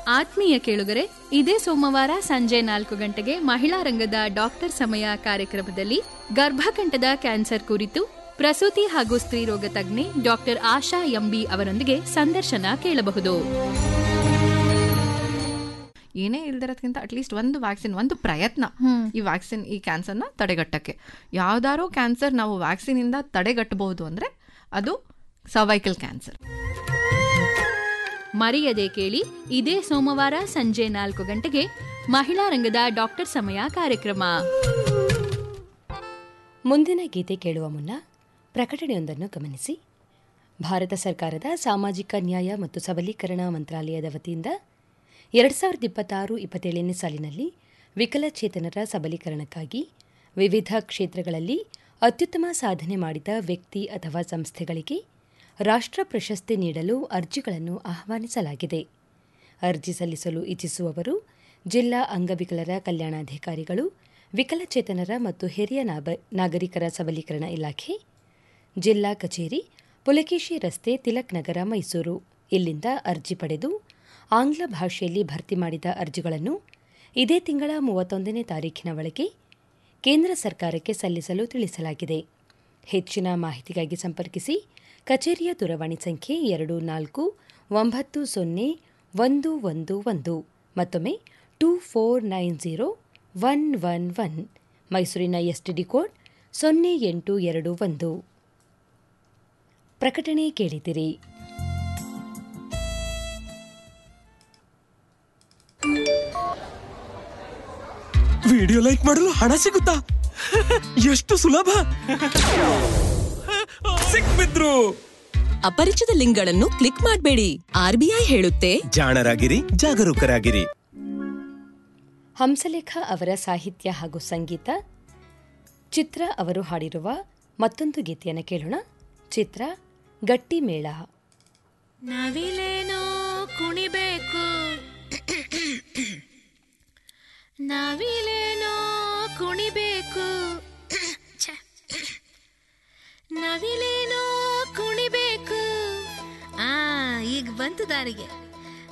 ಆತ್ಮೀಯ ಕೇಳುಗರೆ ಇದೇ ಸೋಮವಾರ ಸಂಜೆ ನಾಲ್ಕು ಗಂಟೆಗೆ ಮಹಿಳಾ ರಂಗದ ಡಾಕ್ಟರ್ ಸಮಯ ಕಾರ್ಯಕ್ರಮದಲ್ಲಿ ಗರ್ಭಕಂಠದ ಕ್ಯಾನ್ಸರ್ ಕುರಿತು ಪ್ರಸೂತಿ ಹಾಗೂ ಸ್ತ್ರೀರೋಗ ತಜ್ಞೆ ಡಾಕ್ಟರ್ ಆಶಾ ಎಂಬಿ ಅವರೊಂದಿಗೆ ಸಂದರ್ಶನ ಕೇಳಬಹುದು ಏನೇ ಇಲ್ದಿರೋದ್ಕಿಂತ ಅಟ್ಲೀಸ್ಟ್ ಒಂದು ವ್ಯಾಕ್ಸಿನ್ ಒಂದು ಪ್ರಯತ್ನ ಈ ವ್ಯಾಕ್ಸಿನ್ ಈ ಕ್ಯಾನ್ಸರ್ನ ತಡೆಗಟ್ಟಕ್ಕೆ ಯಾವ್ದಾರೋ ಕ್ಯಾನ್ಸರ್ ನಾವು ವ್ಯಾಕ್ಸಿನಿಂದ ತಡೆಗಟ್ಟಬಹುದು ಅಂದರೆ ಅದು ಸರ್ವೈಕಲ್ ಕ್ಯಾನ್ಸರ್ ಮರೆಯದೆ ಕೇಳಿ ಇದೇ ಸೋಮವಾರ ಸಂಜೆ ನಾಲ್ಕು ಗಂಟೆಗೆ ಮಹಿಳಾ ರಂಗದ ಡಾಕ್ಟರ್ ಸಮಯ ಕಾರ್ಯಕ್ರಮ ಮುಂದಿನ ಗೀತೆ ಕೇಳುವ ಮುನ್ನ ಪ್ರಕಟಣೆಯೊಂದನ್ನು ಗಮನಿಸಿ ಭಾರತ ಸರ್ಕಾರದ ಸಾಮಾಜಿಕ ನ್ಯಾಯ ಮತ್ತು ಸಬಲೀಕರಣ ಮಂತ್ರಾಲಯದ ವತಿಯಿಂದ ಎರಡು ಸಾವಿರದ ಇಪ್ಪತ್ತಾರು ಇಪ್ಪತ್ತೇಳನೇ ಸಾಲಿನಲ್ಲಿ ವಿಕಲಚೇತನರ ಸಬಲೀಕರಣಕ್ಕಾಗಿ ವಿವಿಧ ಕ್ಷೇತ್ರಗಳಲ್ಲಿ ಅತ್ಯುತ್ತಮ ಸಾಧನೆ ಮಾಡಿದ ವ್ಯಕ್ತಿ ಅಥವಾ ಸಂಸ್ಥೆಗಳಿಗೆ ರಾಷ್ಟ್ರ ಪ್ರಶಸ್ತಿ ನೀಡಲು ಅರ್ಜಿಗಳನ್ನು ಆಹ್ವಾನಿಸಲಾಗಿದೆ ಅರ್ಜಿ ಸಲ್ಲಿಸಲು ಇಚ್ಛಿಸುವವರು ಜಿಲ್ಲಾ ಅಂಗವಿಕಲರ ಕಲ್ಯಾಣಾಧಿಕಾರಿಗಳು ವಿಕಲಚೇತನರ ಮತ್ತು ಹಿರಿಯ ನಾಬ- ನಾಗರಿಕರ ಸಬಲೀಕರಣ ಇಲಾಖೆ ಜಿಲ್ಲಾ ಕಚೇರಿ ಪುಲಕೇಶಿ ರಸ್ತೆ ತಿಲಕ್ ನಗರ ಮೈಸೂರು ಇಲ್ಲಿಂದ ಅರ್ಜಿ ಪಡೆದು ಆಂಗ್ಲ ಭಾಷೆಯಲ್ಲಿ ಭರ್ತಿ ಮಾಡಿದ ಅರ್ಜಿಗಳನ್ನು ಇದೇ ತಿಂಗಳ ಮೂವತ್ತೊಂದನೇ ತಾರೀಖಿನ ಒಳಗೆ ಕೇಂದ್ರ ಸರ್ಕಾರಕ್ಕೆ ಸಲ್ಲಿಸಲು ತಿಳಿಸಲಾಗಿದೆ ಹೆಚ್ಚಿನ ಮಾಹಿತಿಗಾಗಿ ಸಂಪರ್ಕಿಸಿ ಕಚೇರಿಯ ದೂರವಾಣಿ ಸಂಖ್ಯೆ ಎರಡು ನಾಲ್ಕು ಒಂಬತ್ತು ಸೊನ್ನೆ ಒಂದು ಒಂದು ಒಂದು ಮತ್ತೊಮ್ಮೆ two four nine zero one one one ಮೈಸೂರಿನ ಎಸ್ಟಿಡಿ ಕೋಡ್ ಸೊನ್ನೆ ಎಂಟು ಎರಡು ಒಂದು ಪ್ರಕಟಣೆ ಕೇಳಿದಿರಿ ವಿಡಿಯೋ ಲೈಕ್ ಮಾಡಲು ಹಣ ಸಿಗುತ್ತಾ ಎಷ್ಟು ಸುಲಭ ಸಿಕ್ಬಿದ್ರು ಅಪರಿಚಿತ ಲಿಂಕ್ಗಳನ್ನು ಕ್ಲಿಕ್ ಮಾಡಬೇಡಿ ಆರ್ಬಿಐ ಹೇಳುತ್ತೆ ಜಾಣರಾಗಿರಿ ಜಾಗರೂಕರಾಗಿರಿ ಹಂಸಲೇಖ ಅವರ ಸಾಹಿತ್ಯ ಹಾಗೂ ಸಂಗೀತ ಚಿತ್ರ ಅವರು ಹಾಡಿರುವ ಮತ್ತೊಂದು ಗೀತೆಯನ್ನು ಕೇಳೋಣ ಚಿತ್ರ ಗಟ್ಟಿ ಮೇಳ ನಾವಿಲೇನೋ ಕುಣಿಬೇಕು ನಾವಿಲೇನೋ ಕುಣಿಬೇಕು ಛೆ. ನಾವಿಲೇನೋ ಕುಣಿಬೇಕು ಆ ಈಗ ಬಂತು ದಾರಿಗೆ